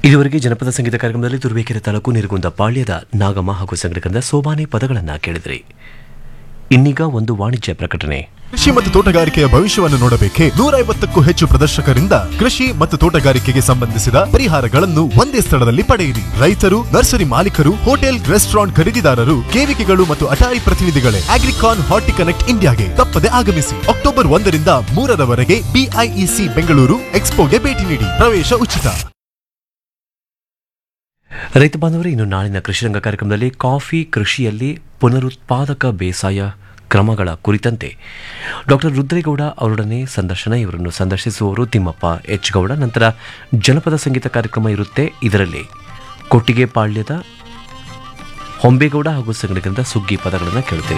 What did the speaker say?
ಇದುವರೆಗೆ ಜನಪದ ಸಂಗೀತ ಕಾರ್ಯಕ್ರಮದಲ್ಲಿ ತುರುವೇಕೆರೆ ತಾಲೂಕು ನೀರುಗುಂದ ಪಾಳ್ಯದ ನಾಗಮ್ಮ ಹಾಗೂ ಸಂಘಟಕರಿಂದ ಸೋಬಾನೆ ಪದಗಳನ್ನು ಕೇಳಿದ್ರಿ ಇನ್ನೀಗ ಒಂದು ವಾಣಿಜ್ಯ ಪ್ರಕಟಣೆ ಕೃಷಿ ಮತ್ತು ತೋಟಗಾರಿಕೆಯ ಭವಿಷ್ಯವನ್ನು ನೋಡಬೇಕೆ ನೂರ ಐವತ್ತಕ್ಕೂ ಹೆಚ್ಚು ಪ್ರದರ್ಶಕರಿಂದ ಕೃಷಿ ಮತ್ತು ತೋಟಗಾರಿಕೆಗೆ ಸಂಬಂಧಿಸಿದ ಪರಿಹಾರಗಳನ್ನು ಒಂದೇ ಸ್ಥಳದಲ್ಲಿ ಪಡೆಯಿರಿ ರೈತರು ನರ್ಸರಿ ಮಾಲೀಕರು ಹೋಟೆಲ್ ರೆಸ್ಟೋರೆಂಟ್ ಖರೀದಿದಾರರು ಕೇವಿಕೆಗಳು ಮತ್ತು ಅಟಾರಿ ಪ್ರತಿನಿಧಿಗಳೇ ಅಗ್ರಿಕಾನ್ ಹಾರ್ಟಿ ಕನೆಕ್ಟ್ ಇಂಡಿಯಾಗೆ ತಪ್ಪದೆ ಆಗಮಿಸಿ ಅಕ್ಟೋಬರ್ ಒಂದರಿಂದ ಮೂರರವರೆಗೆ ಬಿಐಇಸಿ ಬೆಂಗಳೂರು ಎಕ್ಸ್ಪೋಗೆ ಭೇಟಿ ನೀಡಿ ಪ್ರವೇಶ ಉಚಿತ ರೈತ ಬಾಂಧವರೇ ಇನ್ನು ನಾಳಿನ ಕೃಷಿರಂಗ ಕಾರ್ಯಕ್ರಮದಲ್ಲಿ ಕಾಫಿ ಕೃಷಿಯಲ್ಲಿ ಪುನರುತ್ಪಾದಕ ಬೇಸಾಯ ಕ್ರಮಗಳ ಕುರಿತಂತೆ ಡಾಕ್ಟರ್ ರುದ್ರೇಗೌಡ ಅವರೊಡನೆ ಸಂದರ್ಶನ ಇವರನ್ನು ಸಂದರ್ಶಿಸುವವರು ತಿಮ್ಮಪ್ಪ ಎಚ್ ಗೌಡ ನಂತರ ಜನಪದ ಸಂಗೀತ ಕಾರ್ಯಕ್ರಮ ಇರುತ್ತೆ ಇದರಲ್ಲಿ ಕೊಟ್ಟಿಗೆ ಪಾಳ್ಯದ ಹೊಂಬೇಗೌಡ ಹಾಗೂ ಸಂಘಟಕರಿಂದ ಸುಗ್ಗಿ ಪದಗಳನ್ನು ಕೇಳುತ್ತೇವೆ